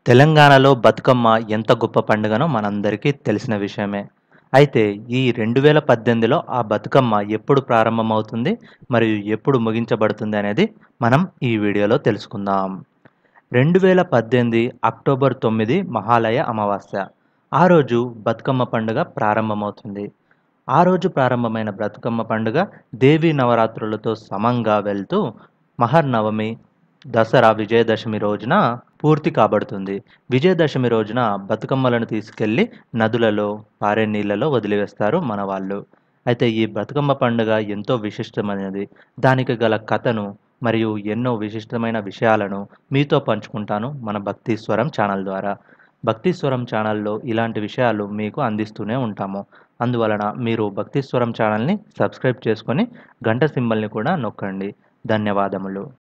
తెలంగాణలో బతుకమ్మ ఎంత గొప్ప పండుగనో మనందరికీ తెలిసిన విషయమే. అయితే ఈ 2018లో ఆ బతుకమ్మ ఎప్పుడు ప్రారంభమవుతుంది? మరియు ఎప్పుడు ముగించబడుతుంది అనేది మనం ఈ వీడియోలో తెలుసుకుందాం. 2018 అక్టోబర్ 9 మహాలయ అమావాస్య. ఆ రోజు బతుకమ్మ పండుగ ప్రారంభమవుతుంది. ఆ రోజు ప్రారంభమైన బతుకమ్మ పండుగ దేవీ నవరాత్రులతో సమంగా వెళ్తూ మహర్నవమి, దసరా విజయదశమి రోజున పూర్తి కాబడుతుంది. విజయదశమి రోజున బతుకమ్మలను తీసుకెళ్లి నదులలో, పారే నీళ్లలో వదిలివేస్తారు మనవాళ్ళు. అయితే ఈ బతుకమ్మ పండుగ ఎంతో విశిష్టమైనది. దానికి గల కథను మరియు ఎన్నో విశిష్టమైన విషయాలను మీతో పంచుకుంటాను మన భక్తి స్వరం ఛానల్ ద్వారా. భక్తి స్వరం ఛానల్‌లో ఇలాంటి విషయాలు మీకు అందిస్తూనే ఉంటాము. అందువలన మీరు భక్తి స్వరం ఛానల్‌ని సబ్స్క్రైబ్ చేసుకొని గంట సింబల్‌ని కూడా నొక్కండి. ధన్యవాదములు.